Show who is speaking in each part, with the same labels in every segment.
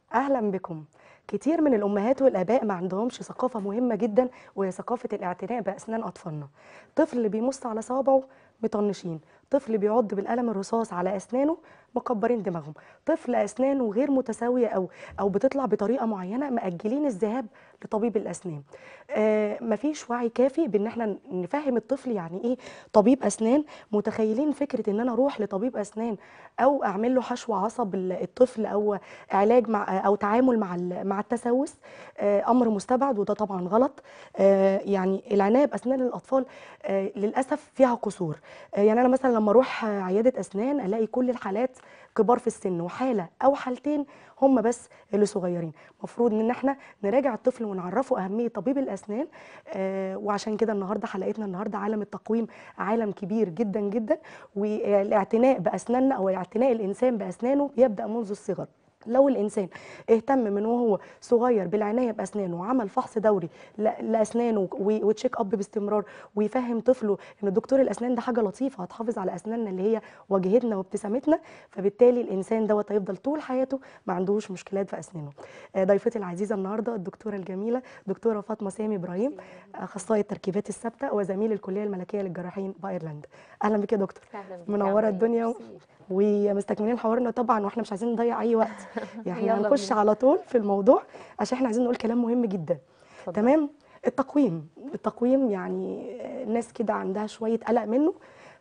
Speaker 1: أهلا بكم كتير من الأمهات والآباء ما عندهمش ثقافة مهمة جدا وهي ثقافة الاعتناء بأسنان أطفالنا طفل بيمص على صوابعه مطنشين طفل بيعض بالقلم الرصاص على أسنانه مكبرين دماغهم طفل أسنانه غير متساوية أو أو بتطلع بطريقة معينة مأجلين الذهاب لطبيب الأسنان آه مفيش وعي كافي بان احنا نفهم الطفل يعني ايه طبيب اسنان متخيلين فكره ان انا اروح لطبيب اسنان او اعمل له حشو عصب ال- الطفل او علاج مع او تعامل مع ال- مع التسوس آه امر مستبعد وده طبعا غلط آه يعني العنايه باسنان الاطفال آه للاسف فيها قصور آه يعني انا مثلا لما اروح آه، عياده اسنان الاقي كل الحالات كبار في السن وحاله او حالتين هم بس اللي صغيرين المفروض ان احنا نراجع الطفل ونعرفه اهميه طبيب الاسنان آه وعشان كده النهارده حلقتنا النهارده عالم التقويم عالم كبير جدا جدا والاعتناء باسناننا او اعتناء الانسان باسنانه بيبدا منذ الصغر لو الانسان اهتم من وهو صغير بالعنايه باسنانه وعمل فحص دوري ل- لاسنانه و- وتشيك اب باستمرار ويفهم طفله ان دكتور الاسنان ده حاجه لطيفه هتحافظ على اسناننا اللي هي واجهتنا وابتسامتنا فبالتالي الانسان دوت هيفضل طول حياته ما عندوش مشكلات في اسنانه آه، ضيفتي العزيزه النهارده الدكتوره الجميله دكتوره فاطمه سامي ابراهيم اخصائيه التركيبات الثابته وزميل الكليه الملكيه للجراحين بايرلاند اهلا بك يا دكتور
Speaker 2: اهلا بيك
Speaker 1: منوره
Speaker 2: عاملة إيه؟
Speaker 1: الدنيا و-
Speaker 2: ميرسي.
Speaker 1: ومستكملين حوارنا طبعا واحنا مش عايزين نضيع اي وقت يعني
Speaker 2: يلا
Speaker 1: هنخش
Speaker 2: بينا.
Speaker 1: على طول في الموضوع عشان احنا عايزين نقول كلام مهم جدا
Speaker 2: اتفضل.
Speaker 1: تمام التقويم التقويم يعني الناس كده عندها شويه قلق منه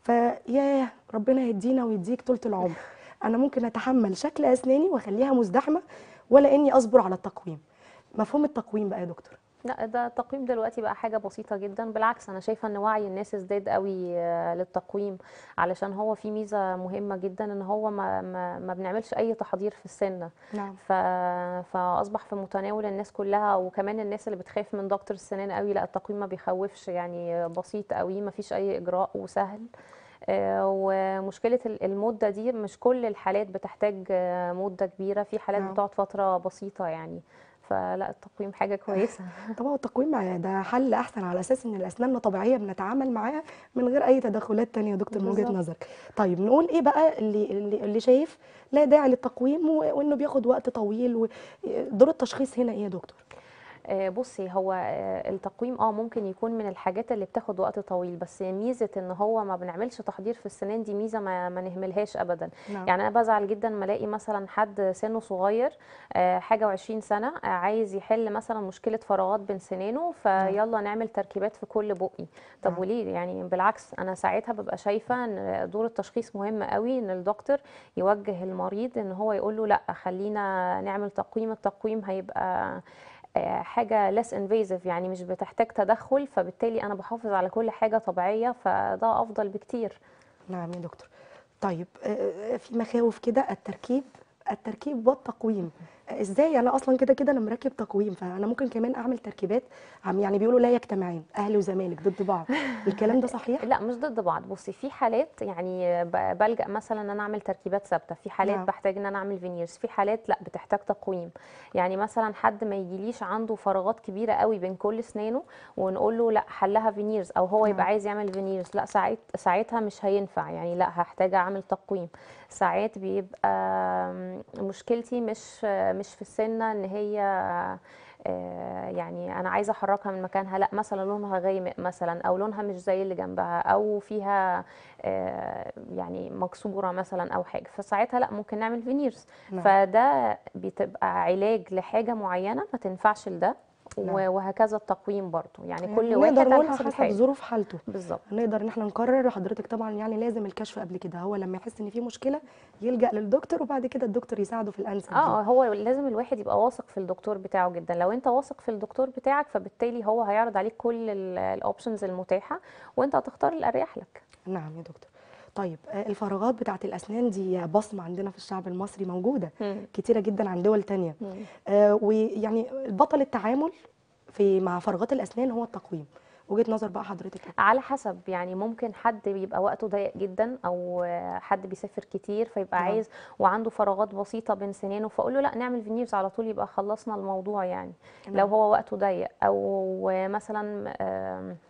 Speaker 1: فياه ربنا يدينا ويديك طولة العمر انا ممكن اتحمل شكل اسناني واخليها مزدحمه ولا اني اصبر على التقويم مفهوم التقويم بقى يا دكتور
Speaker 2: لا ده التقويم دلوقتي بقى حاجة بسيطة جدا بالعكس أنا شايفة إن وعي الناس ازداد قوي آه، للتقويم علشان هو في ميزة مهمة جدا إن هو ما, ما, ما بنعملش أي تحضير في السنة
Speaker 1: نعم
Speaker 2: ف... فأصبح في متناول الناس كلها وكمان الناس اللي بتخاف من دكتور السنان قوي لا التقويم ما بيخوفش يعني بسيط قوي ما فيش أي إجراء وسهل آه، ومشكلة ال- المدة دي مش كل الحالات بتحتاج آه، مدة كبيرة في حالات
Speaker 1: نعم.
Speaker 2: بتقعد فترة بسيطة يعني فلا التقويم حاجة كويسة
Speaker 1: طبعا التقويم ده حل احسن على اساس ان الاسنان طبيعيه بنتعامل معاها من غير اي تدخلات تانية يا دكتور من وجهه
Speaker 2: بالظبط.
Speaker 1: نظرك طيب نقول ايه بقى اللي اللي, اللي شايف لا داعي للتقويم و- وانه بياخد وقت طويل ودور التشخيص هنا ايه يا دكتور
Speaker 2: آه، بصي هو آه، التقويم اه ممكن يكون من الحاجات اللي بتاخد وقت طويل بس ميزة ان هو ما بنعملش تحضير في السنان دي ميزة ما, ما نهملهاش ابدا
Speaker 1: نعم.
Speaker 2: يعني انا بزعل جدا ما الاقي مثلا حد سنه صغير آه، حاجة وعشرين سنة آه، عايز يحل مثلا مشكلة فراغات بين سنانه فيلا نعمل تركيبات في كل بقي طب
Speaker 1: نعم.
Speaker 2: وليه يعني بالعكس انا ساعتها ببقى شايفة ان دور التشخيص مهم قوي ان الدكتور يوجه المريض ان هو يقول له لا خلينا نعمل تقويم التقويم هيبقى آه، حاجة less invasive يعني مش بتحتاج تدخل فبالتالي أنا بحافظ على كل حاجة طبيعية فده أفضل بكتير
Speaker 1: نعم يا دكتور طيب آه، في مخاوف كده التركيب التركيب والتقويم آه، ازاي انا اصلا كده كده انا مركب تقويم فانا ممكن كمان اعمل تركيبات عم يعني بيقولوا لا يجتمعان اهلي وزمالك ضد بعض الكلام ده صحيح
Speaker 2: لا مش ضد بعض بصي في حالات يعني ب- بلجأ مثلا ان انا اعمل تركيبات ثابته في حالات
Speaker 1: نعم.
Speaker 2: بحتاج ان انا اعمل فينيرز في حالات لا بتحتاج تقويم يعني مثلا حد ما يجيليش عنده فراغات كبيره قوي بين كل اسنانه ونقول له لا حلها فينيرز او هو يبقى
Speaker 1: نعم.
Speaker 2: عايز يعمل فينيرز لا ساعت ساعتها مش هينفع يعني لا هحتاج اعمل تقويم ساعات بيبقى آم، مشكلتي مش مش في السنه ان هي آه، يعني انا عايزه احركها من مكانها لا مثلا لونها غامق مثلا او لونها مش زي اللي جنبها او فيها آه، يعني مكسوره مثلا او حاجه فساعتها لا ممكن نعمل فينيرز
Speaker 1: نعم.
Speaker 2: فده بتبقى علاج لحاجه معينه ما تنفعش لده و-
Speaker 1: نعم.
Speaker 2: وهكذا التقويم برضو يعني
Speaker 1: يعني
Speaker 2: كل واحد
Speaker 1: نقدر
Speaker 2: على
Speaker 1: نقولها
Speaker 2: حسب
Speaker 1: حسب
Speaker 2: الحاجه
Speaker 1: ظروف حالته
Speaker 2: بالظبط
Speaker 1: نقدر ان احنا نقرر حضرتك طبعا يعني لازم الكشف قبل كده هو لما يحس ان في مشكله يلجأ للدكتور وبعد كده الدكتور يساعده في الانسب
Speaker 2: اه
Speaker 1: دي.
Speaker 2: هو لازم الواحد يبقى واثق في الدكتور بتاعه جدا لو انت واثق في الدكتور بتاعك فبالتالي هو هيعرض عليك كل الاوبشنز المتاحه وانت هتختار الاريح لك
Speaker 1: نعم يا دكتور طيب آه، الفراغات بتاعت الاسنان دي بصمه عندنا في الشعب المصري موجوده
Speaker 2: مم.
Speaker 1: كتيره جدا عن دول تانية
Speaker 2: مم.
Speaker 1: آه، ويعني بطل التعامل في مع فراغات الاسنان هو التقويم وجهه نظر بقى حضرتك إيه؟
Speaker 2: على حسب يعني ممكن حد بيبقى وقته ضيق جدا او حد بيسافر كتير فيبقى
Speaker 1: نعم.
Speaker 2: عايز وعنده فراغات بسيطه بين سنانه فاقول له لا نعمل فينيرز على طول يبقى خلصنا الموضوع يعني لو
Speaker 1: نعم.
Speaker 2: هو وقته ضيق او مثلا آم،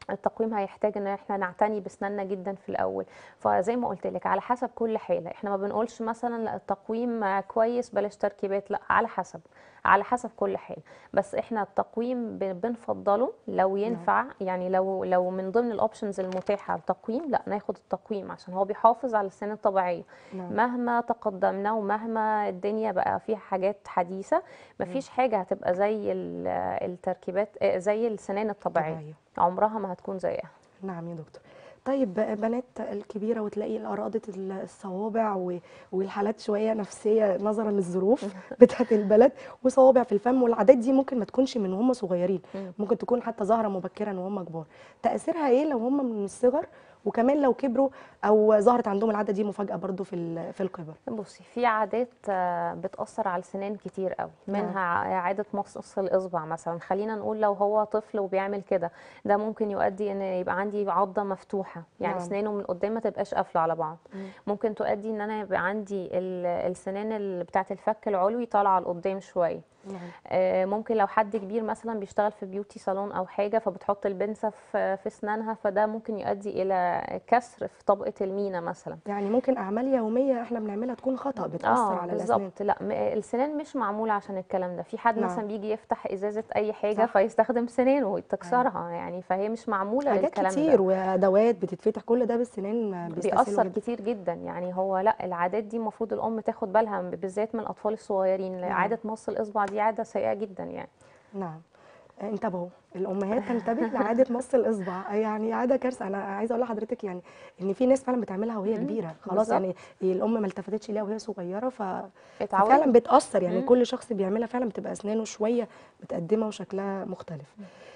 Speaker 2: التقويم هيحتاج ان احنا نعتني بسناننا جدا في الاول فزي ما قلت لك على حسب كل حاله احنا ما بنقولش مثلا لا التقويم آه، كويس بلاش تركيبات لا على حسب على حسب كل حاله بس احنا التقويم ب- بنفضله لو ينفع يعني لو لو من ضمن الاوبشنز المتاحه التقويم لا ناخد التقويم عشان هو بيحافظ على السنان الطبيعيه
Speaker 1: نعم
Speaker 2: مهما تقدمنا ومهما الدنيا بقى فيها حاجات حديثة مفيش حاجة هتبقى زي ال- التركيبات آه، زي السنان الطبيعية
Speaker 1: طبيعية
Speaker 2: عمرها ما هتكون زيها
Speaker 1: نعم يا دكتور طيب بنات الكبيرة وتلاقي الأراضة الصوابع و- والحالات شوية نفسية نظرا للظروف بتاعة البلد وصوابع في الفم والعادات دي ممكن ما تكونش من وهم صغيرين
Speaker 2: مم.
Speaker 1: ممكن تكون حتى ظاهرة مبكرا وهم كبار تأثيرها ايه لو هم من الصغر وكمان لو كبروا او ظهرت عندهم العادة دي مفاجأة برضو في ال- في الكبر
Speaker 2: بصي في عادات آه، بتأثر على السنان كتير قوي
Speaker 1: نعم.
Speaker 2: منها ع- عادة مص الإصبع مثلا خلينا نقول لو هو طفل وبيعمل كده ده ممكن يؤدي ان يبقى عندي عضة مفتوحة يعني
Speaker 1: نعم.
Speaker 2: اسنانه من قدام ما تبقاش قافلة على بعض
Speaker 1: مم.
Speaker 2: ممكن تؤدي ان انا يبقى عندي ال- السنان ال- بتاعة الفك العلوي طالعة لقدام شوية
Speaker 1: نعم
Speaker 2: آه، ممكن لو حد كبير مثلا بيشتغل في بيوتي صالون او حاجه فبتحط البنسه في في اسنانها فده ممكن يؤدي الى كسر في طبقه المينا مثلا
Speaker 1: يعني ممكن أعمال يومية احنا بنعملها تكون خطأ بتأثر
Speaker 2: اه
Speaker 1: على الأسنان
Speaker 2: بالظبط لا م- السنان مش معموله عشان الكلام ده في حد
Speaker 1: نعم.
Speaker 2: مثلا بيجي يفتح ازازه اي حاجه
Speaker 1: صح.
Speaker 2: فيستخدم سنانه تكسرها يعني فهي مش معموله
Speaker 1: حاجات
Speaker 2: للكلام
Speaker 1: كتير
Speaker 2: ده
Speaker 1: وأدوات بتتفتح كل ده بالسنان بيستسهلوا
Speaker 2: بيأثر
Speaker 1: جدا
Speaker 2: كتير جدا يعني هو لا العادات دي المفروض الام تاخد بالها بالذات من الاطفال الصغيرين
Speaker 1: نعم.
Speaker 2: عاده مص الاصبع دي عاده سيئه جدا يعني
Speaker 1: نعم انتبهوا الامهات تنتبه لعاده مص الاصبع يعني عاده كارثه انا عايزه اقول لحضرتك يعني ان في ناس فعلا بتعملها وهي
Speaker 2: مم،
Speaker 1: كبيره خلاص
Speaker 2: بالظبط.
Speaker 1: يعني الام ما التفتتش ليها وهي صغيره ف...
Speaker 2: اتعودوا
Speaker 1: ففعلا بتاثر يعني
Speaker 2: مم.
Speaker 1: كل شخص بيعملها فعلا بتبقى اسنانه شويه متقدمه وشكلها مختلف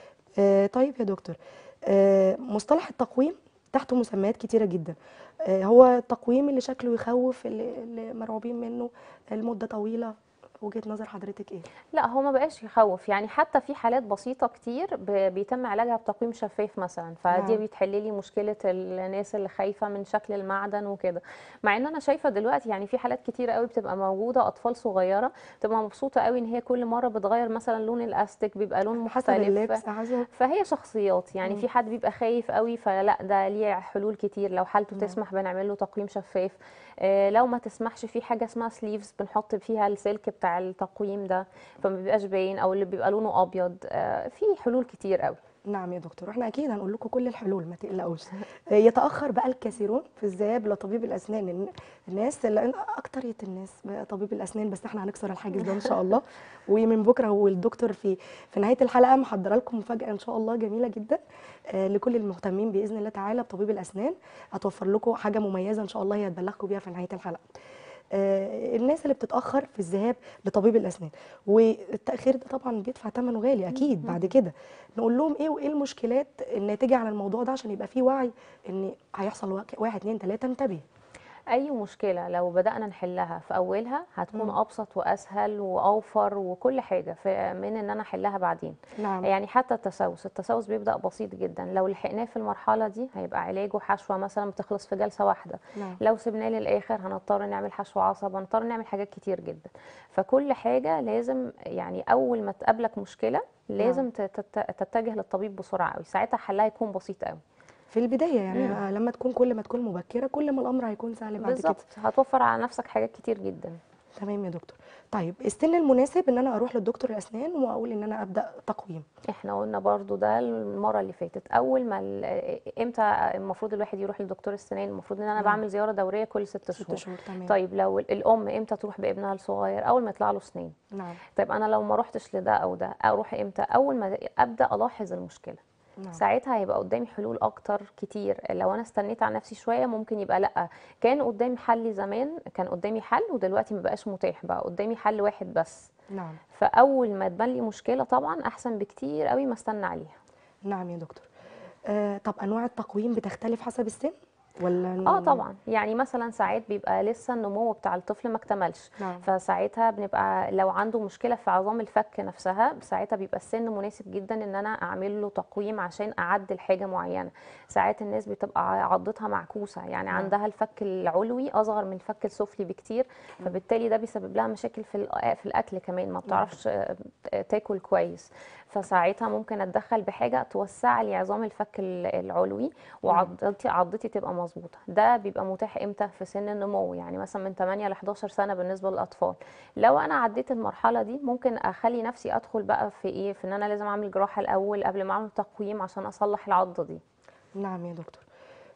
Speaker 1: آه طيب يا دكتور آه مصطلح التقويم تحته مسميات كتيره جدا آه هو التقويم اللي شكله يخوف اللي, اللي مرعوبين منه المده طويله وجهه نظر حضرتك ايه
Speaker 2: لا هو ما بقاش يخوف يعني حتى في حالات بسيطة كتير ب- بيتم علاجها بتقويم شفاف مثلا فدي
Speaker 1: نعم.
Speaker 2: بيتحل لي مشكلة الناس اللي خايفة من شكل المعدن وكده مع ان انا شايفة دلوقتي يعني في حالات كتير قوي بتبقى موجودة اطفال صغيرة بتبقى مبسوطة قوي ان هي كل مرة بتغير مثلا لون الاستيك بيبقى لون
Speaker 1: حسب
Speaker 2: مختلف
Speaker 1: اللبس حسب
Speaker 2: فهي شخصيات يعني
Speaker 1: مم.
Speaker 2: في حد بيبقى خايف قوي فلا ده ليه حلول كتير لو حالته
Speaker 1: نعم.
Speaker 2: تسمح بنعمل له تقويم شفاف آه، لو ما تسمحش في حاجه اسمها سليفز بنحط فيها السلك بتاع التقويم ده فما بيبقاش باين او اللي بيبقى لونه ابيض آه، في حلول كتير قوي
Speaker 1: نعم يا دكتور احنا اكيد هنقول لكم كل الحلول ما تقلقوش يتاخر بقى الكثيرون في الذهاب لطبيب الاسنان الن- الناس اللي اكتريه الناس بقى طبيب الاسنان بس احنا هنكسر الحاجز ده ان شاء الله ومن بكره هو الدكتور في في نهايه الحلقه محضره لكم مفاجاه ان شاء الله جميله جدا آه، لكل المهتمين باذن الله تعالى بطبيب الاسنان هتوفر لكم حاجه مميزه ان شاء الله هي هتبلغكم بيها في نهايه الحلقه آه، الناس اللي بتتاخر في الذهاب لطبيب الاسنان والتاخير ده طبعا بيدفع ثمنه غالي اكيد بعد كده نقول لهم ايه وايه المشكلات الناتجه عن الموضوع ده عشان يبقى في وعي ان هيحصل واك- واحد اتنين تلاته انتبه
Speaker 2: اي مشكله لو بدانا نحلها في اولها هتكون
Speaker 1: مم.
Speaker 2: ابسط واسهل واوفر وكل حاجه في من ان انا احلها بعدين
Speaker 1: نعم
Speaker 2: يعني حتى التسوس التسوس بيبدا بسيط جدا لو لحقناه في المرحله دي هيبقى علاجه حشوه مثلا بتخلص في جلسه واحده
Speaker 1: نعم
Speaker 2: لو سبناه للاخر هنضطر نعمل حشو عصب هنضطر نعمل حاجات كتير جدا فكل حاجه لازم يعني اول ما تقابلك مشكله لازم تت- تتجه للطبيب بسرعه قوي ساعتها حلها يكون بسيط قوي
Speaker 1: في البدايه يعني
Speaker 2: مم.
Speaker 1: آه، لما تكون كل ما تكون مبكره كل ما الامر هيكون سهل بعد كده
Speaker 2: بالظبط هتوفر على نفسك حاجات كتير جدا
Speaker 1: تمام يا دكتور طيب السن المناسب ان انا اروح للدكتور الاسنان واقول ان انا ابدا تقويم
Speaker 2: احنا قلنا برضو ده المره اللي فاتت اول ما ال- امتى المفروض الواحد يروح لدكتور السنان المفروض ان انا
Speaker 1: نعم.
Speaker 2: بعمل زياره دوريه كل ست
Speaker 1: ست
Speaker 2: شهور
Speaker 1: شهور تمام
Speaker 2: طيب لو ال- الام امتى تروح بابنها الصغير اول ما يطلع له سنين
Speaker 1: نعم
Speaker 2: طيب انا لو ما روحتش لده او ده اروح امتى اول ما ابدا الاحظ المشكله
Speaker 1: نعم
Speaker 2: ساعتها هيبقى قدامي حلول اكتر كتير لو انا استنيت على نفسي شويه ممكن يبقى لا كان قدامي حل زمان كان قدامي حل ودلوقتي مبقاش متاح بقى قدامي حل واحد بس
Speaker 1: نعم
Speaker 2: فاول ما تبان لي مشكله طبعا احسن بكتير قوي ما استنى عليها
Speaker 1: نعم يا دكتور آه طب انواع التقويم بتختلف حسب السن ولا
Speaker 2: اه طبعا يعني مثلا ساعات بيبقى لسه النمو بتاع الطفل ما اكتملش
Speaker 1: نعم
Speaker 2: فساعتها بنبقى لو عنده مشكله في عظام الفك نفسها ساعتها بيبقى السن مناسب جدا ان انا اعمل له تقويم عشان اعدل حاجه معينه ساعات الناس بتبقى عضتها معكوسه يعني
Speaker 1: نعم.
Speaker 2: عندها الفك العلوي اصغر من الفك السفلي بكتير فبالتالي ده بيسبب لها مشاكل في الأ- في الاكل كمان ما بتعرفش آه، تاكل كويس فساعتها ممكن اتدخل بحاجه توسع لي عظام الفك ال- العلوي وعضتي عضتي تبقى مظبوطه ده بيبقى متاح امتى في سن النمو يعني مثلا من 8 ل 11 سنه بالنسبه للاطفال لو انا عديت المرحله دي ممكن اخلي نفسي ادخل بقى في ايه في ان انا لازم اعمل جراحه الاول قبل ما اعمل تقويم عشان اصلح العضه دي
Speaker 1: نعم يا دكتور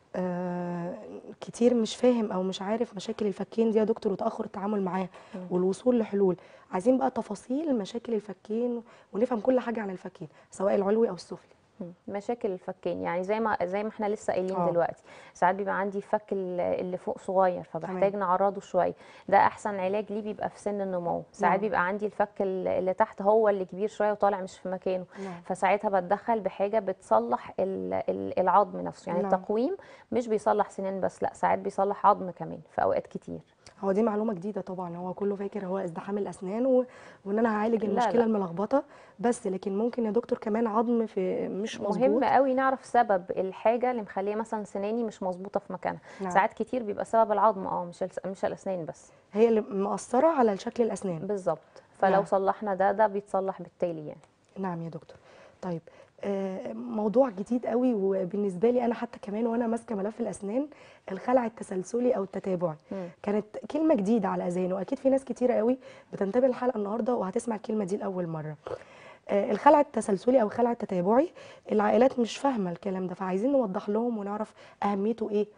Speaker 1: آه كتير مش فاهم او مش عارف مشاكل الفكين دي يا دكتور وتاخر التعامل معاها والوصول لحلول عايزين بقى تفاصيل مشاكل الفكين ونفهم كل حاجه عن الفكين سواء العلوي او السفلي
Speaker 2: مم. مشاكل الفكين يعني زي ما زي ما احنا لسه قايلين
Speaker 1: آه.
Speaker 2: دلوقتي ساعات بيبقى عندي الفك ال- اللي فوق صغير فبحتاج نعرضه شويه ده احسن علاج ليه بيبقى في سن النمو ساعات
Speaker 1: نعم.
Speaker 2: بيبقى عندي الفك ال- اللي تحت هو اللي كبير شويه وطالع مش في مكانه
Speaker 1: نعم
Speaker 2: فساعتها بتدخل بحاجه بتصلح ال- ال- العظم نفسه يعني
Speaker 1: نعم.
Speaker 2: التقويم مش بيصلح سنان بس لا ساعات بيصلح عظم كمان في اوقات كتير
Speaker 1: هو دي معلومه جديده طبعا هو كله فاكر هو ازدحام الاسنان و... وان انا هعالج
Speaker 2: لا،
Speaker 1: المشكله
Speaker 2: لا.
Speaker 1: الملخبطه بس لكن ممكن يا دكتور كمان عظم في مش مظبوط
Speaker 2: مهم قوي نعرف سبب الحاجه اللي مخليه مثلا سناني مش مظبوطه في مكانها
Speaker 1: نعم.
Speaker 2: ساعات كتير بيبقى سبب العظم اه مش الس- مش الاسنان بس
Speaker 1: هي اللي مأثره على شكل الاسنان
Speaker 2: بالظبط فلو
Speaker 1: نعم.
Speaker 2: صلحنا ده ده بيتصلح بالتالي يعني
Speaker 1: نعم يا دكتور طيب آه، موضوع جديد قوي وبالنسبه لي انا حتى كمان وانا ماسكه ملف الاسنان الخلع التسلسلي او التتابعي
Speaker 2: مم.
Speaker 1: كانت كلمه جديده على اذهاني واكيد في ناس كتيره قوي بتنتبه الحلقه النهارده وهتسمع الكلمه دي لاول مره آه، الخلع التسلسلي او الخلع التتابعي العائلات مش فاهمه الكلام ده فعايزين نوضح لهم ونعرف اهميته ايه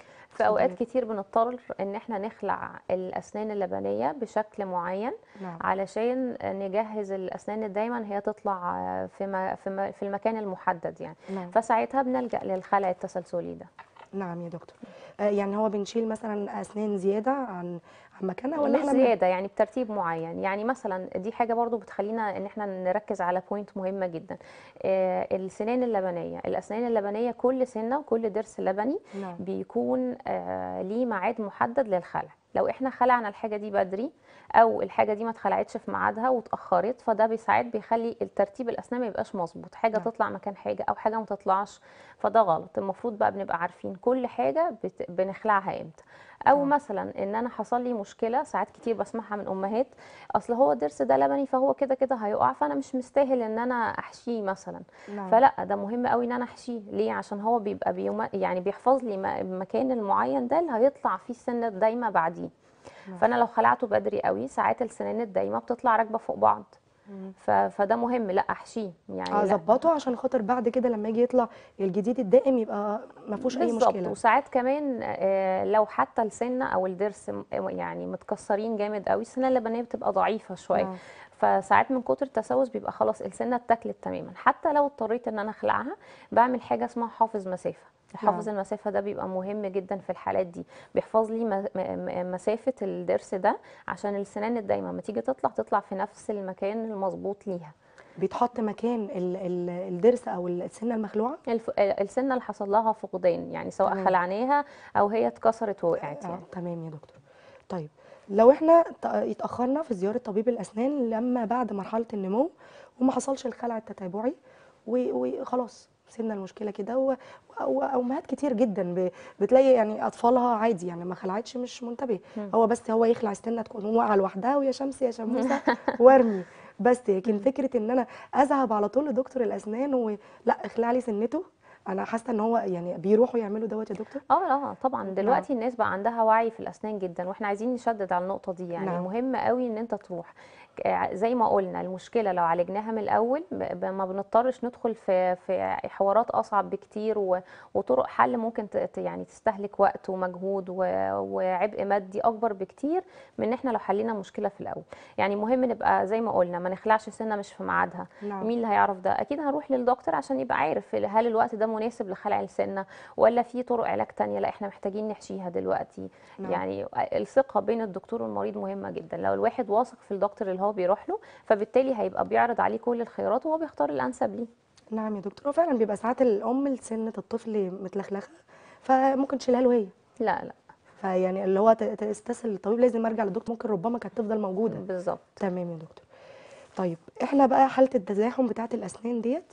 Speaker 2: في اوقات
Speaker 1: اتفضلي.
Speaker 2: كتير بنضطر ان احنا نخلع الاسنان اللبنيه بشكل معين
Speaker 1: نعم
Speaker 2: علشان نجهز الاسنان الدايما هي تطلع في م- في م- في المكان المحدد يعني
Speaker 1: نعم
Speaker 2: فساعتها بنلجأ للخلع التسلسلي ده
Speaker 1: نعم يا دكتور آه، يعني هو بنشيل مثلا اسنان زياده عن عن مكانها ولا
Speaker 2: مش
Speaker 1: احنا بن-
Speaker 2: زياده يعني بترتيب معين يعني مثلا دي حاجه برضو بتخلينا ان احنا نركز على بوينت مهمه جدا آه، السنان اللبنيه الاسنان اللبنيه كل سنه وكل ضرس لبني
Speaker 1: نعم
Speaker 2: بيكون آه، ليه ميعاد محدد للخلع لو احنا خلعنا الحاجه دي بدري او الحاجه دي ما اتخلعتش في ميعادها واتاخرت فده بساعات بيخلي الترتيب الاسنان ما يبقاش مظبوط حاجه
Speaker 1: نعم.
Speaker 2: تطلع مكان حاجه او حاجه ما تطلعش فده غلط المفروض بقى بنبقى عارفين كل حاجه بت... بنخلعها امتى او
Speaker 1: نعم.
Speaker 2: مثلا ان انا حصل لي مشكله ساعات كتير بسمعها من امهات اصل هو الضرس ده لبني فهو كده كده هيقع فانا مش مستاهل ان انا احشيه مثلا
Speaker 1: نعم
Speaker 2: فلا ده مهم قوي ان انا احشيه ليه عشان هو بيبقى بيوم يعني بيحفظ لي م- المكان المعين ده اللي هيطلع فيه السنه الدايمه بعديه
Speaker 1: نعم.
Speaker 2: فانا لو خلعته بدري قوي ساعات السنان الدايمه بتطلع راكبه فوق بعض
Speaker 1: مم.
Speaker 2: ف... فده مهم لا احشيه يعني لا
Speaker 1: اظبطه عشان خاطر بعد كده لما يجي يطلع الجديد الدائم يبقى ما فيهوش اي
Speaker 2: بالظبط
Speaker 1: مشكله
Speaker 2: وساعات كمان آه، لو حتى السنه او الضرس م- يعني متكسرين جامد قوي السنه اللبنيه بتبقى ضعيفه شويه
Speaker 1: نعم.
Speaker 2: فساعات من كتر التسوس بيبقى خلاص السنه اتاكلت تماما حتى لو اضطريت ان انا اخلعها بعمل حاجه اسمها حافظ مسافه حافظ
Speaker 1: نعم.
Speaker 2: المسافه ده بيبقى مهم جدا في الحالات دي بيحفظ لي م- م- مسافه الضرس ده عشان السنان الدايمه لما تيجي تطلع تطلع في نفس المكان المظبوط ليها
Speaker 1: بيتحط مكان ال- ال- الضرس او السنه المخلوعه
Speaker 2: الف... السنه اللي حصل لها فقدان يعني سواء
Speaker 1: تمام.
Speaker 2: خلعناها او هي اتكسرت ووقعت
Speaker 1: آه
Speaker 2: يعني
Speaker 1: تمام يا دكتور طيب لو احنا ت- اتاخرنا في زياره طبيب الاسنان لما بعد مرحله النمو وما حصلش الخلع التتابعي و- وخلاص سيبنا المشكله كده و- و- وامهات كتير جدا ب- بتلاقي يعني اطفالها عادي يعني ما خلعتش مش منتبه
Speaker 2: مم.
Speaker 1: هو بس هو يخلع السنه تكون واقعه لوحدها ويا شمس يا شموسه وارمي بس لكن فكره ان انا اذهب على طول لدكتور الاسنان ولا اخلع لي سنته انا حاسه ان هو يعني بيروحوا يعملوا دوت يا دكتور
Speaker 2: اه اه طبعا دلوقتي الناس بقى عندها وعي في الاسنان جدا واحنا عايزين نشدد على النقطه دي يعني
Speaker 1: نعم.
Speaker 2: مهم قوي ان انت تروح ك- زي ما قلنا المشكله لو عالجناها من الاول ب- ب- ما بنضطرش ندخل في في حوارات اصعب بكتير و- وطرق حل ممكن ت- ت- يعني تستهلك وقت ومجهود و- وعبء مادي اكبر بكتير من ان احنا لو حلينا المشكله في الاول يعني مهم نبقى زي ما قلنا ما نخلعش سنه مش في ميعادها
Speaker 1: نعم
Speaker 2: مين اللي هيعرف ده اكيد هنروح للدكتور عشان يبقى عارف هل الوقت ده مناسب لخلع السنه ولا في طرق علاج تانية لا احنا محتاجين نحشيها دلوقتي
Speaker 1: نعم.
Speaker 2: يعني الثقه بين الدكتور والمريض مهمه جدا لو الواحد واثق في الدكتور اللي هو بيروح له فبالتالي هيبقى بيعرض عليه كل الخيارات وهو بيختار الانسب ليه
Speaker 1: نعم يا دكتور هو فعلا بيبقى ساعات الام سنه الطفل متلخلخه فممكن تشيلها له هي
Speaker 2: لا لا
Speaker 1: فيعني اللي هو ت- تستسهل الطبيب لازم ارجع للدكتور ممكن ربما كانت تفضل موجوده
Speaker 2: بالظبط
Speaker 1: تمام يا دكتور طيب احنا بقى حاله التزاحم بتاعه الاسنان ديت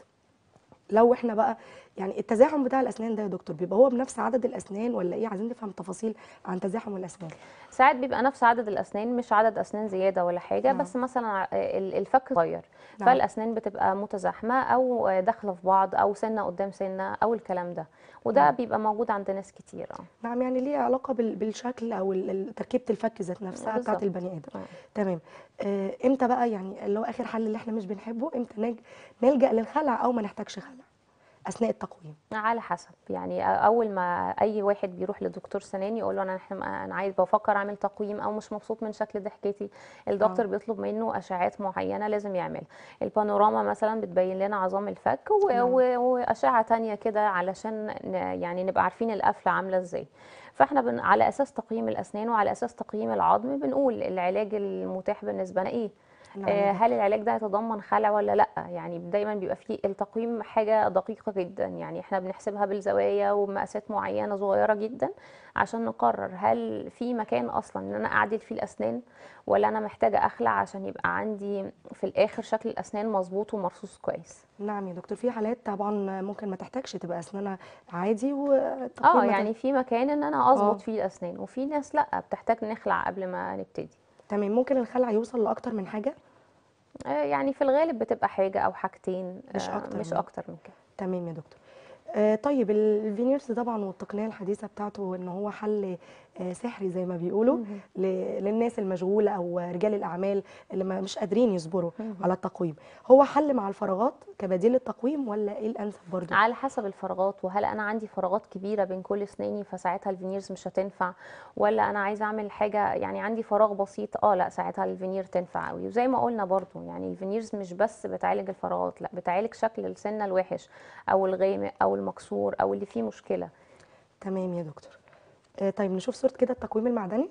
Speaker 1: لو احنا بقى يعني التزاحم بتاع الاسنان ده يا دكتور بيبقى هو بنفس عدد الاسنان ولا ايه عايزين نفهم تفاصيل عن تزاحم الاسنان
Speaker 2: ساعات بيبقى نفس عدد الاسنان مش عدد اسنان زياده ولا حاجه
Speaker 1: نعم.
Speaker 2: بس مثلا ع- ال- الفك صغير
Speaker 1: نعم.
Speaker 2: فالاسنان بتبقى متزاحمه او داخله في بعض او سنه قدام سنه او الكلام ده وده
Speaker 1: نعم.
Speaker 2: بيبقى موجود عند ناس كتير اه
Speaker 1: نعم يعني ليه علاقه بال- بالشكل او ال- ال- تركيبه الفك ذات نفسها بتاعه
Speaker 2: بالظبط.
Speaker 1: البني ادم
Speaker 2: آه.
Speaker 1: تمام آه امتى بقى يعني اللي هو اخر حل اللي احنا مش بنحبه امتى نج- نلجا للخلع او ما نحتاجش خلع اثناء التقويم
Speaker 2: على حسب يعني اول ما اي واحد بيروح لدكتور سنان يقول له انا إحنا- انا عايز بفكر اعمل تقويم او مش مبسوط من شكل ضحكتي الدكتور
Speaker 1: آه.
Speaker 2: بيطلب منه اشعات معينه لازم يعملها البانوراما مثلا بتبين لنا عظام الفك و-
Speaker 1: نعم.
Speaker 2: و- واشعه تانية كده علشان ن- يعني نبقى عارفين القفله عامله ازاي فاحنا بن... على اساس تقييم الاسنان وعلى اساس تقييم العظم بنقول العلاج المتاح بالنسبه لنا ايه
Speaker 1: نعم
Speaker 2: آه،
Speaker 1: يا
Speaker 2: هل العلاج ده هيتضمن خلع ولا لا يعني دايما بيبقى فيه التقويم حاجه دقيقه جدا يعني احنا بنحسبها بالزوايا ومقاسات معينه صغيره جدا عشان نقرر هل في مكان اصلا ان انا اعدل فيه الاسنان ولا انا محتاجه اخلع عشان يبقى عندي في الاخر شكل الاسنان مظبوط ومرصوص كويس
Speaker 1: نعم يا دكتور في حالات طبعا ممكن ما تحتاجش تبقى اسنانها عادي والتقويم
Speaker 2: اه
Speaker 1: ما
Speaker 2: يعني في مكان ان انا اظبط
Speaker 1: آه.
Speaker 2: فيه الاسنان وفي ناس لا بتحتاج نخلع قبل ما نبتدي
Speaker 1: تمام ممكن الخلع يوصل لاكتر من حاجه
Speaker 2: آه، يعني في الغالب بتبقى حاجه او حاجتين
Speaker 1: مش
Speaker 2: آه،
Speaker 1: أكتر
Speaker 2: مش
Speaker 1: من-
Speaker 2: اكتر من كده
Speaker 1: تمام يا دكتور آه طيب ال- الفينيرز طبعا والتقنيه الحديثه بتاعته ان هو حل آه سحري زي ما بيقولوا
Speaker 2: مهم.
Speaker 1: ل- للناس المشغوله او رجال الاعمال اللي ما مش قادرين يصبروا
Speaker 2: مهم.
Speaker 1: على التقويم هو حل مع الفراغات كبديل للتقويم ولا ايه الانسب برضو
Speaker 2: على حسب الفراغات وهل انا عندي فراغات كبيره بين كل اسناني فساعتها الفينيرز مش هتنفع ولا انا عايزه اعمل حاجه يعني عندي فراغ بسيط اه لا ساعتها الفينير تنفع قوي وزي ما قلنا برضو يعني الفينيرز مش بس بتعالج الفراغات لا بتعالج شكل السنه الوحش او الغامق او المكسور او اللي فيه مشكله
Speaker 1: تمام يا دكتور آه طيب نشوف صوره كده التقويم المعدني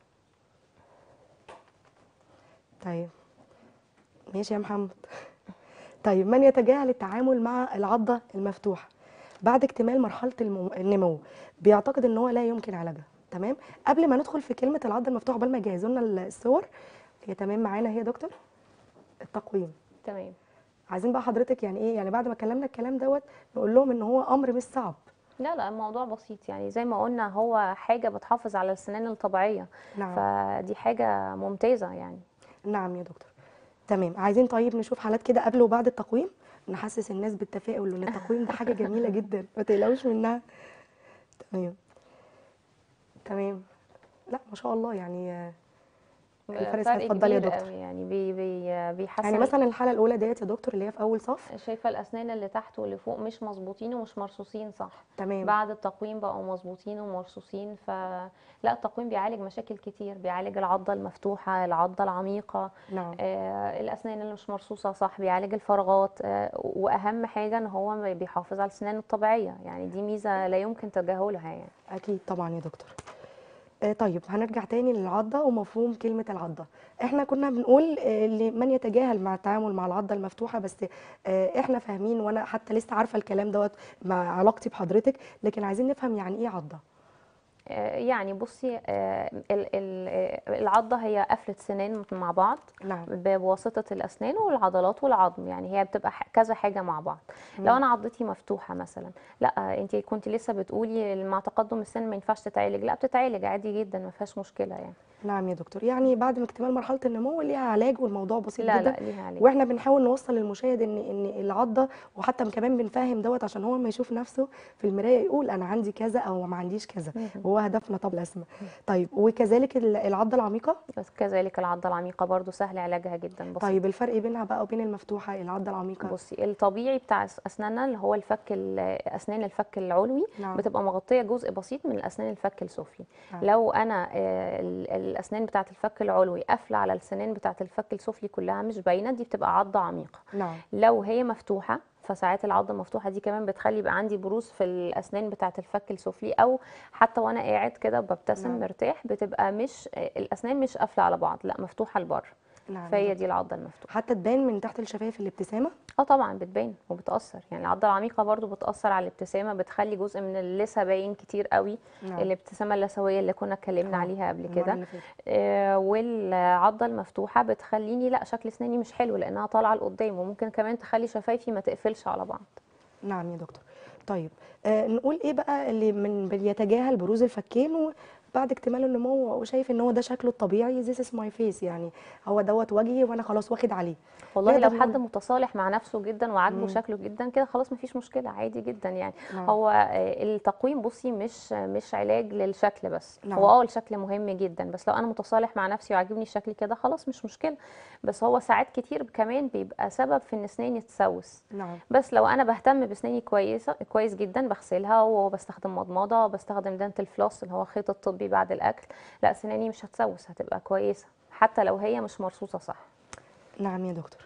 Speaker 1: طيب ماشي يا محمد طيب من يتجاهل التعامل مع العضة المفتوحة بعد اكتمال مرحلة المو- النمو بيعتقد ان هو لا يمكن علاجها تمام قبل ما ندخل في كلمة العضة المفتوحة قبل ما يجهزوا لنا الصور هي تمام معانا هي يا دكتور التقويم
Speaker 2: تمام
Speaker 1: عايزين بقى حضرتك يعني ايه يعني بعد ما كلمنا الكلام دوت نقول لهم ان هو امر مش صعب
Speaker 2: لا لا الموضوع بسيط يعني زي ما قلنا هو حاجه بتحافظ على السنان الطبيعيه
Speaker 1: نعم
Speaker 2: فدي حاجه ممتازه يعني
Speaker 1: نعم يا دكتور تمام عايزين طيب نشوف حالات كده قبل وبعد التقويم نحسس الناس بالتفاؤل ان التقويم ده حاجه جميله جدا ما تقلقوش منها تمام تمام لا ما شاء الله يعني آه، الفارس
Speaker 2: فرق
Speaker 1: اتفضلي يا
Speaker 2: كبير
Speaker 1: دكتور.
Speaker 2: قوي يعني بي بي بيحسن
Speaker 1: يعني مثلا الحاله الاولى ديت يا دكتور اللي هي في اول صف
Speaker 2: شايفه الاسنان اللي تحت واللي فوق مش مظبوطين ومش مرصوصين صح
Speaker 1: تمام
Speaker 2: بعد التقويم بقوا مظبوطين ومرصوصين فلا التقويم بيعالج مشاكل كتير بيعالج العضه المفتوحه العضه العميقه
Speaker 1: نعم
Speaker 2: آه الاسنان اللي مش مرصوصه صح بيعالج الفراغات آه واهم حاجه ان هو بيحافظ على السنان الطبيعيه يعني دي ميزه لا يمكن تجاهلها يعني
Speaker 1: اكيد طبعا يا دكتور آه، طيب هنرجع تاني للعضة ومفهوم كلمة العضة احنا كنا بنقول آه، لمن يتجاهل مع التعامل مع العضة المفتوحة بس آه، احنا فاهمين وانا حتى لسه عارفة الكلام دوت مع علاقتي بحضرتك لكن عايزين نفهم يعني ايه عضة
Speaker 2: آه يعني بصي آه ال- ال- آه، العضه هي قفله سنان مع بعض
Speaker 1: نعم
Speaker 2: بواسطة الأسنان والعضلات والعظم يعني هي بتبقى ح- كذا حاجة مع بعض لو
Speaker 1: تمام.
Speaker 2: أنا عضتي مفتوحة مثلا لا أنت كنت لسه بتقولي مع تقدم السن ما ينفعش تتعالج لا بتتعالج عادي جدا ما فيهاش مشكلة يعني
Speaker 1: نعم يا دكتور يعني بعد ما اكتمال مرحلة النمو ليها علاج والموضوع بسيط
Speaker 2: لا
Speaker 1: جدا
Speaker 2: لا ليها علاج
Speaker 1: واحنا بنحاول نوصل للمشاهد ان ان العضه وحتى كمان بنفهم دوت عشان هو ما يشوف نفسه في المرايه يقول انا عندي كذا او ما عنديش كذا
Speaker 2: مهم.
Speaker 1: هو هدفنا طب الاسماء طيب وكذلك ال- العضه العميقه
Speaker 2: بس كذلك العضة العميقة برضو سهل علاجها جدا بسيط
Speaker 1: طيب الفرق بينها بقى وبين المفتوحه العضه العميقه
Speaker 2: بصي الطبيعي بتاع أس- اسناننا اللي هو الفك ال- اسنان الفك العلوي
Speaker 1: نعم.
Speaker 2: بتبقى مغطيه جزء بسيط من الاسنان الفك السفلي
Speaker 1: نعم.
Speaker 2: لو انا آه، ال- الاسنان بتاعه الفك العلوي قافله على السنان بتاعه الفك السفلي كلها مش باينه دي بتبقى عضه عميقه
Speaker 1: نعم
Speaker 2: لو هي مفتوحه فساعات العضه المفتوحه دي كمان بتخلي يبقى عندي بروز في الاسنان بتاعه الفك السفلي او حتى وانا قاعد كده ببتسم
Speaker 1: نعم.
Speaker 2: مرتاح بتبقى مش آه، الاسنان مش قافله على بعض لا مفتوحه لبره
Speaker 1: نعم يا
Speaker 2: فهي
Speaker 1: دكتور.
Speaker 2: دي العضه المفتوحه
Speaker 1: حتى تبان من تحت الشفايف الابتسامه
Speaker 2: اه طبعا بتبان وبتاثر يعني العضه العميقه برضو بتاثر على الابتسامه بتخلي جزء من اللثه باين كتير قوي
Speaker 1: نعم
Speaker 2: الابتسامه اللثويه اللي كنا اتكلمنا
Speaker 1: آه،
Speaker 2: عليها قبل
Speaker 1: المرة
Speaker 2: كده
Speaker 1: اللي فاتت.
Speaker 2: آه، والعضه المفتوحه بتخليني لا شكل اسناني مش حلو لانها طالعه لقدام وممكن كمان تخلي شفايفي ما تقفلش على بعض
Speaker 1: نعم يا دكتور طيب آه نقول ايه بقى اللي من بيتجاهل بروز الفكين وبعد اكتمال النمو وشايف ان هو ده شكله الطبيعي this is my face يعني هو دوت وجهي وانا خلاص واخد عليه
Speaker 2: والله
Speaker 1: نقدر
Speaker 2: لو حد
Speaker 1: نقول-
Speaker 2: متصالح مع نفسه جدا وعاجبه
Speaker 1: مم.
Speaker 2: شكله جدا كده خلاص مفيش مشكله عادي جدا يعني
Speaker 1: نعم.
Speaker 2: هو آه، التقويم بصي مش مش علاج للشكل بس
Speaker 1: نعم.
Speaker 2: هو اه الشكل مهم جدا بس لو انا متصالح مع نفسي وعاجبني الشكل كده خلاص مش مشكله بس هو ساعات كتير كمان بيبقى سبب في ان اسناني تسوس
Speaker 1: نعم
Speaker 2: بس لو انا بهتم باسناني كويسه كويس جدا بغسلها وبستخدم مضمضه بستخدم دانتل فلوس اللي هو خيط الطبي بعد الاكل لا سناني مش هتسوس هتبقى كويسه حتى لو هي مش مرصوصه صح
Speaker 1: نعم يا دكتور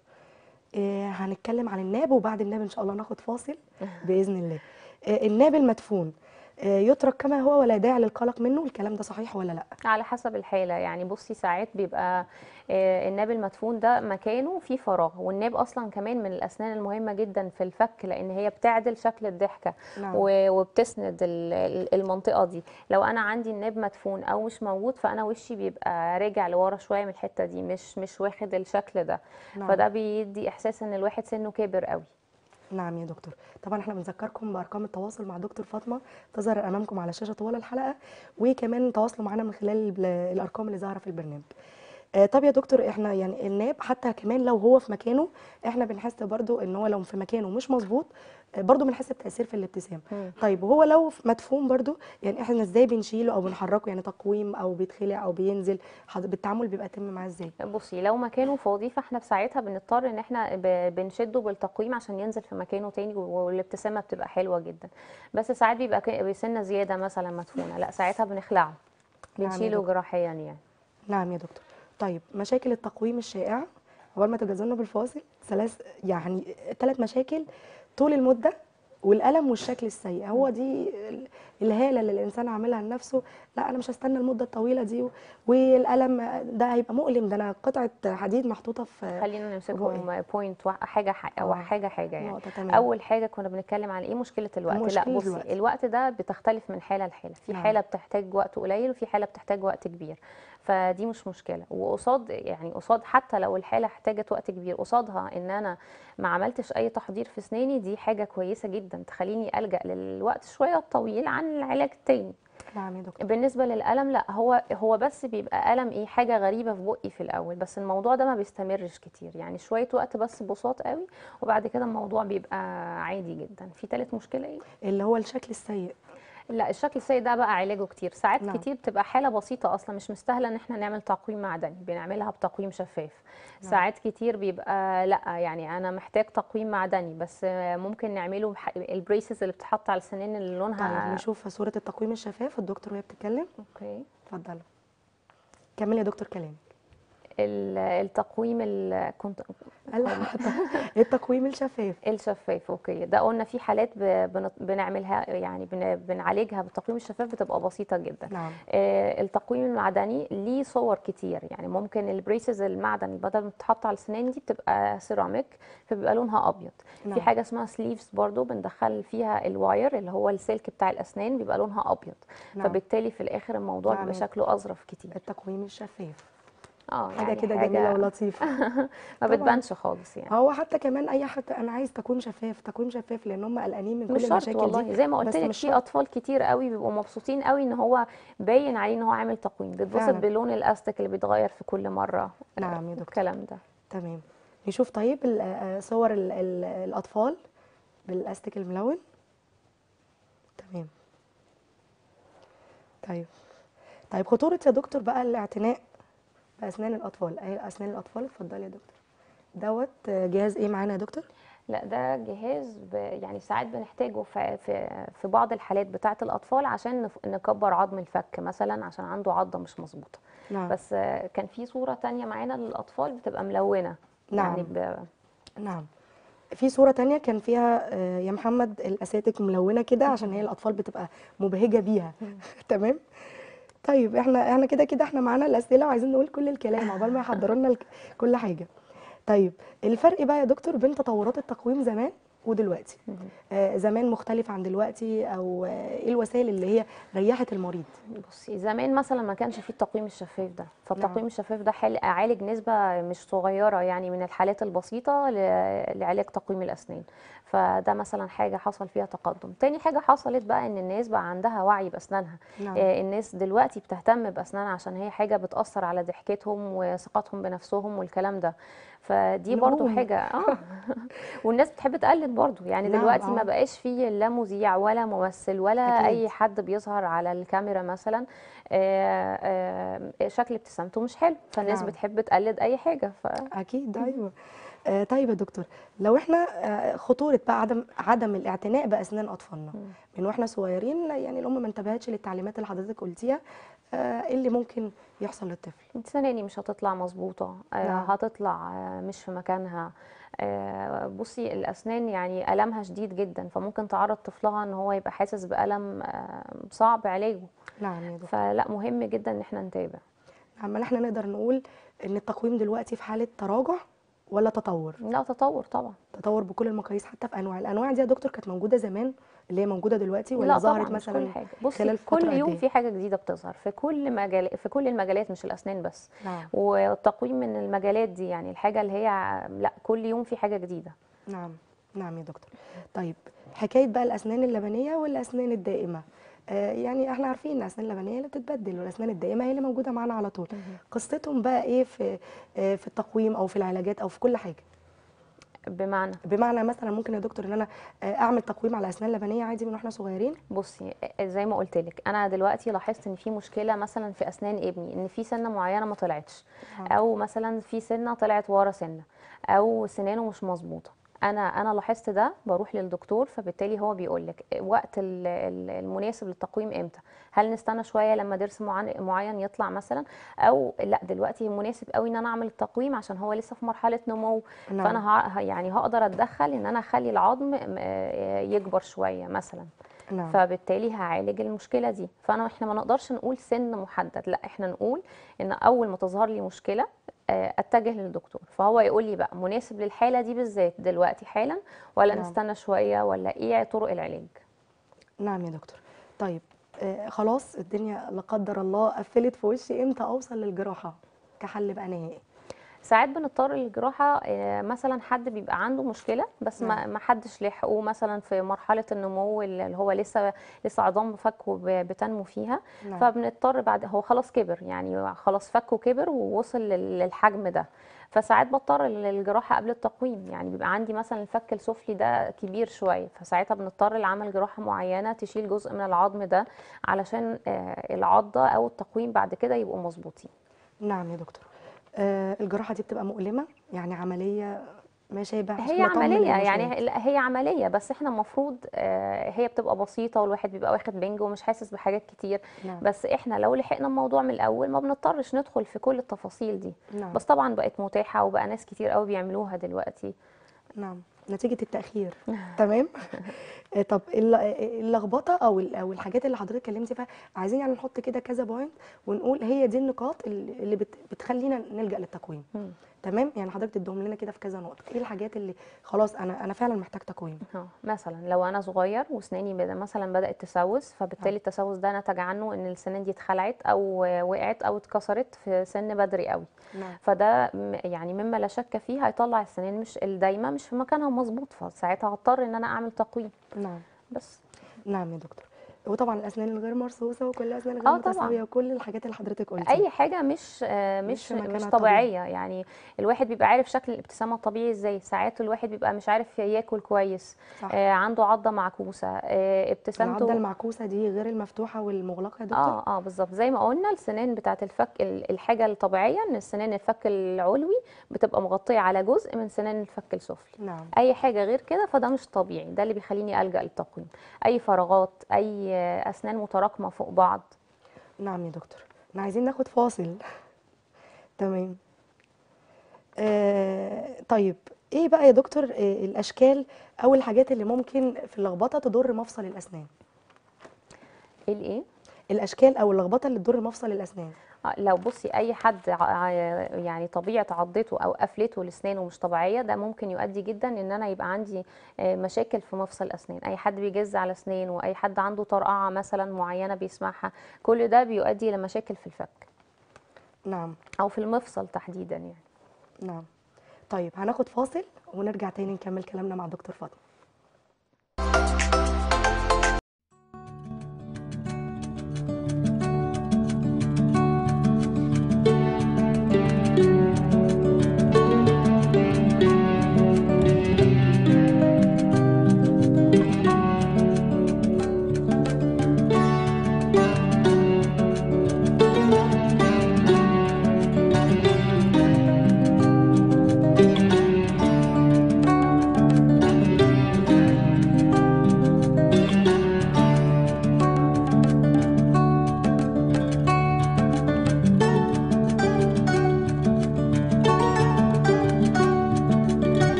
Speaker 1: آه هنتكلم عن الناب وبعد الناب ان شاء الله ناخد فاصل باذن الله آه الناب المدفون آه يترك كما هو ولا داعي للقلق منه الكلام ده صحيح ولا لا
Speaker 2: على حسب الحالة يعني بصي ساعات بيبقى آه، الناب المدفون ده مكانه فيه فراغ والناب أصلا كمان من الأسنان المهمة جدا في الفك لأن هي بتعدل شكل الضحكة
Speaker 1: نعم.
Speaker 2: و- وبتسند ال- ال- المنطقة دي لو أنا عندي الناب مدفون أو مش موجود فأنا وشي بيبقى راجع لورا شوية من الحتة دي مش مش واخد الشكل ده
Speaker 1: نعم.
Speaker 2: فده بيدي إحساس إن الواحد سنه كبر قوي
Speaker 1: نعم يا دكتور طبعا احنا بنذكركم بارقام التواصل مع دكتور فاطمه تظهر امامكم على الشاشه طوال الحلقه وكمان تواصلوا معنا من خلال ال- الارقام اللي ظاهره في البرنامج آه، طب يا دكتور احنا يعني الناب حتى كمان لو هو في مكانه احنا بنحس برضو ان هو لو في مكانه مش مظبوط آه، برضو بنحس بتاثير في الابتسام
Speaker 2: مم.
Speaker 1: طيب وهو لو في- مدفون برضو يعني احنا ازاي بنشيله او بنحركه يعني تقويم او بيتخلع او بينزل حض- بالتعامل بيبقى يتم معاه ازاي
Speaker 2: بصي لو مكانه فاضي فاحنا في ساعتها بنضطر ان احنا ب- بنشده بالتقويم عشان ينزل في مكانه تاني والابتسامه بتبقى حلوه جدا بس ساعات بيبقى ك- سنه زياده مثلا مدفونه لا ساعتها بنخلعه
Speaker 1: نعم يا
Speaker 2: بنشيله
Speaker 1: دكتور.
Speaker 2: جراحيا يعني
Speaker 1: نعم يا دكتور طيب مشاكل التقويم الشائعة أول ما تجاوزنا بالفاصل ثلاث يعني ثلاث مشاكل طول المدة والألم والشكل السيء هو دي ال- الهالة اللي الإنسان عاملها لنفسه لا أنا مش هستنى المدة الطويلة دي و- والألم ده هيبقى مؤلم ده أنا قطعة حديد محطوطة في
Speaker 2: خلينا نمسكهم بوينت حاجه حاجه او
Speaker 1: آه.
Speaker 2: حاجه حاجه يعني
Speaker 1: نقطة تمام
Speaker 2: اول حاجه كنا بنتكلم عن ايه مشكله الوقت لا
Speaker 1: مشكلة
Speaker 2: بصي
Speaker 1: الوقت.
Speaker 2: الوقت ده بتختلف من حاله لحاله في
Speaker 1: نعم.
Speaker 2: حاله بتحتاج وقت قليل وفي حاله بتحتاج وقت كبير فدي مش مشكله وقصاد يعني قصاد حتى لو الحاله احتاجت وقت كبير قصادها ان انا ما عملتش اي تحضير في اسناني دي حاجه كويسه جدا تخليني الجا للوقت شويه الطويل عن العلاج التاني
Speaker 1: نعم يا دكتور
Speaker 2: بالنسبه للالم لا هو هو بس بيبقى الم ايه حاجه غريبه في بقي في الاول بس الموضوع ده ما بيستمرش كتير يعني شويه وقت بس بساط قوي وبعد كده الموضوع بيبقى عادي جدا في تالت مشكله ايه
Speaker 1: اللي هو الشكل السيء
Speaker 2: لا الشكل السيء ده بقى علاجه كتير ساعات
Speaker 1: نعم.
Speaker 2: نعم. كتير بتبقى حاله بسيطه اصلا مش مستاهله ان احنا نعمل تقويم معدني بنعملها بتقويم شفاف
Speaker 1: نعم.
Speaker 2: ساعات كتير بيبقى لا يعني انا محتاج تقويم معدني بس ممكن نعمله بح- البريسز اللي بتتحط على السنين اللي
Speaker 1: طيب
Speaker 2: لونها
Speaker 1: نشوف صورة التقويم الشفاف الدكتور وهي بتتكلم
Speaker 2: اوكي
Speaker 1: اتفضلي كملي يا دكتور كلام
Speaker 2: ال- التقويم ال- كنت
Speaker 1: التقويم الشفاف
Speaker 2: الشفاف اوكي ده قلنا في حالات ب- بن- بنعملها يعني بن- بنعالجها بالتقويم الشفاف بتبقى بسيطه جدا
Speaker 1: نعم
Speaker 2: آه، التقويم المعدني ليه صور كتير يعني ممكن البريسز المعدن بدل ما تتحط على السنان دي بتبقى سيراميك فبيبقى لونها ابيض
Speaker 1: نعم.
Speaker 2: في حاجه اسمها سليفز برضو بندخل فيها الواير اللي هو السلك بتاع الاسنان بيبقى لونها ابيض
Speaker 1: نعم.
Speaker 2: فبالتالي في الاخر الموضوع
Speaker 1: نعم.
Speaker 2: بيبقى شكله اظرف كتير
Speaker 1: التقويم الشفاف
Speaker 2: اه
Speaker 1: حاجه
Speaker 2: يعني
Speaker 1: كده جميله ولطيفه
Speaker 2: ما
Speaker 1: طبعاً.
Speaker 2: بتبانش خالص يعني
Speaker 1: هو حتى كمان اي حد انا عايز تكوين شفاف تكوين شفاف لان هم قلقانين من كل
Speaker 2: مش شرط
Speaker 1: المشاكل
Speaker 2: والله
Speaker 1: دي
Speaker 2: زي ما قلت
Speaker 1: بس
Speaker 2: لك
Speaker 1: مش
Speaker 2: في
Speaker 1: شرط.
Speaker 2: اطفال كتير قوي بيبقوا مبسوطين قوي ان هو باين عليه ان هو عامل تقويم بيتبسط
Speaker 1: فعلاً.
Speaker 2: بلون الاستيك اللي بيتغير في كل مره
Speaker 1: نعم يا دكتور.
Speaker 2: الكلام ده
Speaker 1: تمام نشوف طيب ال- آه، صور ال ال الاطفال بالاستيك الملون تمام طيب طيب خطوره يا دكتور بقى الاعتناء باسنان الاطفال اهي اسنان الاطفال اتفضلي يا دكتور دوت آه، جهاز ايه معانا يا دكتور
Speaker 2: لا ده جهاز ب... يعني ساعات بنحتاجه في في في بعض الحالات بتاعه الاطفال عشان نف... نكبر عظم الفك مثلا عشان عنده عضه مش مظبوطه
Speaker 1: نعم
Speaker 2: بس آه، كان في صوره تانية معانا للاطفال بتبقى ملونه
Speaker 1: نعم.
Speaker 2: يعني ب...
Speaker 1: نعم في صورة تانية كان فيها آه، يا محمد الأساتك ملونة كده عشان هي الأطفال بتبقى مبهجة بيها تمام طيب احنا احنا كده كده احنا معانا الاسئله وعايزين نقول كل الكلام عقبال ما يحضروا لنا الك- كل حاجه طيب الفرق بقى يا دكتور بين تطورات التقويم زمان ودلوقتي آه زمان مختلف عن دلوقتي او آه ايه الوسائل اللي هي ريحت المريض
Speaker 2: بصي زمان مثلا ما كانش فيه التقويم الشفاف ده
Speaker 1: نعم.
Speaker 2: فالتقويم الشفاف ده حل عالج نسبة مش صغيرة يعني من الحالات البسيطة ل- لعلاج تقويم الأسنان فده مثلا حاجة حصل فيها تقدم تاني حاجة حصلت بقى ان الناس بقى عندها وعي بأسنانها
Speaker 1: نعم
Speaker 2: آه، الناس دلوقتي بتهتم بأسنانها عشان هي حاجة بتأثر على ضحكتهم وثقتهم بنفسهم والكلام ده فدي برضو
Speaker 1: نجوم.
Speaker 2: حاجة اه والناس بتحب تقلد برضو يعني
Speaker 1: نعم،
Speaker 2: دلوقتي ما
Speaker 1: آه.
Speaker 2: بقاش فيه لا مذيع ولا ممثل ولا
Speaker 1: أكيد.
Speaker 2: أي حد بيظهر على الكاميرا مثلا آه، آه، شكل ابتسامته مش حلو فالناس
Speaker 1: نعم.
Speaker 2: بتحب تقلد أي حاجة ف...
Speaker 1: اكيد ايوه آه طيب يا دكتور لو احنا آه خطوره بقى عدم عدم الاعتناء باسنان اطفالنا من واحنا صغيرين يعني الام ما انتبهتش للتعليمات اللي حضرتك قلتيها آه ايه اللي ممكن يحصل للطفل
Speaker 2: سناني مش هتطلع مظبوطة آه،
Speaker 1: نعم.
Speaker 2: هتطلع آه، مش في مكانها آه، بصي الأسنان يعني ألمها شديد جدا فممكن تعرض طفلها إن هو يبقى حاسس بألم آه، صعب علاجه
Speaker 1: نعم يا دكتور
Speaker 2: فلا مهم جدا إن احنا نتابع
Speaker 1: عمال احنا نقدر نقول ان التقويم دلوقتي في حاله تراجع ولا تطور
Speaker 2: لا تطور طبعا
Speaker 1: تطور بكل المقاييس حتى في انواع الانواع دي يا دكتور كانت موجوده زمان اللي هي موجوده دلوقتي ولا
Speaker 2: لا
Speaker 1: ظهرت
Speaker 2: طبعا مش كل
Speaker 1: مثلا
Speaker 2: حاجة بصي
Speaker 1: خلال
Speaker 2: كل
Speaker 1: فترة قد
Speaker 2: يوم
Speaker 1: إيه؟
Speaker 2: في حاجة جديدة بتظهر في كل مجال في كل المجالات مش الأسنان بس
Speaker 1: نعم
Speaker 2: والتقويم من المجالات دي يعني الحاجة اللي هي ع- لا كل يوم في حاجة جديدة
Speaker 1: نعم نعم يا دكتور طيب حكايه بقى الاسنان اللبنيه والاسنان الدائمه آه يعني احنا عارفين ان الاسنان اللبنيه هي اللي بتتبدل والاسنان الدائمه هي اللي موجوده معانا على طول قصتهم بقى ايه في آه في التقويم او في العلاجات او في كل حاجه
Speaker 2: بمعنى
Speaker 1: بمعنى مثلا ممكن يا دكتور ان انا آه اعمل تقويم على اسنان لبنيه عادي من واحنا صغيرين
Speaker 2: بصي زي ما قلت لك انا دلوقتي لاحظت ان في مشكله مثلا في اسنان ابني ان في سنه معينه ما طلعتش
Speaker 1: آه.
Speaker 2: او مثلا في سنه طلعت ورا سنه او سنانه مش مظبوطه انا انا لاحظت ده بروح للدكتور فبالتالي هو بيقول لك وقت ال- ال- المناسب للتقويم امتى هل نستنى شويه لما ضرس معن- معين يطلع مثلا او لا دلوقتي مناسب قوي ان انا اعمل التقويم عشان هو لسه في مرحله نمو
Speaker 1: نعم.
Speaker 2: فانا ه- يعني هقدر اتدخل ان انا اخلي العظم آه، يكبر شويه مثلا
Speaker 1: نعم
Speaker 2: فبالتالي هعالج المشكله دي فانا احنا ما نقدرش نقول سن محدد لا احنا نقول ان اول ما تظهر لي مشكله آه، اتجه للدكتور فهو يقول لي بقى مناسب للحاله دي بالذات دلوقتي حالا ولا
Speaker 1: نعم.
Speaker 2: نستنى شويه ولا ايه طرق العلاج
Speaker 1: نعم يا دكتور طيب آه خلاص الدنيا لا قدر الله قفلت في وشي امتى اوصل للجراحه كحل بقى نهائي
Speaker 2: ساعات بنضطر للجراحه آه، مثلا حد بيبقى عنده مشكله بس ما
Speaker 1: نعم.
Speaker 2: ما حدش لحقه مثلا في مرحله النمو اللي هو لسه لسه عظام فكه ب- بتنمو فيها
Speaker 1: نعم.
Speaker 2: فبنضطر بعد هو خلاص كبر يعني خلاص فكه كبر ووصل لل- للحجم ده فساعات بضطر للجراحه قبل التقويم يعني بيبقى عندي مثلا الفك السفلي ده كبير شويه فساعتها بنضطر لعمل جراحه معينه تشيل جزء من العظم ده علشان آه، العضه او التقويم بعد كده يبقوا مظبوطين
Speaker 1: نعم يا دكتور آه الجراحه دي بتبقى مؤلمه يعني عمليه ما شابه عشان
Speaker 2: هي
Speaker 1: أطمن
Speaker 2: عملية
Speaker 1: المشاهد.
Speaker 2: يعني لا، هي عملية بس احنا المفروض آه، هي بتبقى بسيطة والواحد بيبقى واخد بنج ومش حاسس بحاجات كتير
Speaker 1: نعم.
Speaker 2: بس احنا لو لحقنا الموضوع من الأول ما بنضطرش ندخل في كل التفاصيل دي
Speaker 1: نعم.
Speaker 2: بس طبعا بقت متاحة وبقى ناس كتير قوي بيعملوها دلوقتي
Speaker 1: نعم نتيجة التأخير تمام آه، طب الل- آه، اللخبطة أو ال- أو الحاجات اللي حضرتك اتكلمتي فيها عايزين يعني نحط كده كذا بوينت ونقول هي دي النقاط اللي اللي بت- بتخلينا نلجأ للتقويم
Speaker 2: مم.
Speaker 1: تمام يعني حضرتك تديهم لنا كده في كذا نقطة ايه الحاجات اللي خلاص أنا أنا فعلا محتاج تقويم
Speaker 2: اه مثلا لو انا صغير واسناني بدا مثلا بدات تسوس فبالتالي التسوس ده نتج عنه ان السنان دي اتخلعت او وقعت او اتكسرت في سن بدري قوي
Speaker 1: نعم
Speaker 2: فده م- يعني مما لا شك فيه هيطلع السنان مش الدايمه مش في مكانها مظبوط فساعتها هضطر ان انا اعمل تقويم
Speaker 1: نعم
Speaker 2: بس
Speaker 1: نعم يا دكتور وطبعا الأسنان الغير مرصوصة وكل الأسنان الغير
Speaker 2: آه طبعاً.
Speaker 1: متساوية وكل الحاجات اللي حضرتك قلتيها
Speaker 2: اي حاجه مش آه،
Speaker 1: مش
Speaker 2: مش
Speaker 1: في مكانها
Speaker 2: مش
Speaker 1: الطبيعي.
Speaker 2: طبيعيه يعني الواحد بيبقى عارف شكل الابتسامه الطبيعي ازاي ساعات الواحد بيبقى مش عارف ياكل كويس
Speaker 1: صح.
Speaker 2: آه عنده عضه معكوسه آه
Speaker 1: العضة
Speaker 2: ابتسامته
Speaker 1: المعكوسة دي غير المفتوحة والمغلقة يا دكتور
Speaker 2: اه اه بالظبط زي ما قلنا السنان بتاعت الفك ال- الحاجه الطبيعيه ان السنان الفك العلوي بتبقى مغطيه على جزء من سنان الفك السفلي
Speaker 1: نعم
Speaker 2: اي حاجه غير كده فده مش طبيعي ده اللي بيخليني الجا للتقويم اي فراغات اي آه، اسنان متراكمه فوق بعض
Speaker 1: نعم يا دكتور احنا عايزين ناخد فاصل تمام آه طيب ايه بقى يا دكتور آه الاشكال او الحاجات اللي ممكن في اللخبطه تضر مفصل الاسنان
Speaker 2: الايه
Speaker 1: الاشكال او اللخبطه اللي تضر مفصل الاسنان
Speaker 2: آه، لو بصي اي حد ع- يعني طبيعه عضته او قفلته لسنانه مش طبيعيه ده ممكن يؤدي جدا ان انا يبقى عندي آه، مشاكل في مفصل الاسنان اي حد بيجز على اسنانه واي حد عنده طرقعه مثلا معينه بيسمعها كل ده بيؤدي لمشاكل في الفك
Speaker 1: نعم
Speaker 2: او في المفصل تحديدا يعني
Speaker 1: نعم طيب هناخد فاصل ونرجع تاني نكمل كلامنا مع دكتور فاطمه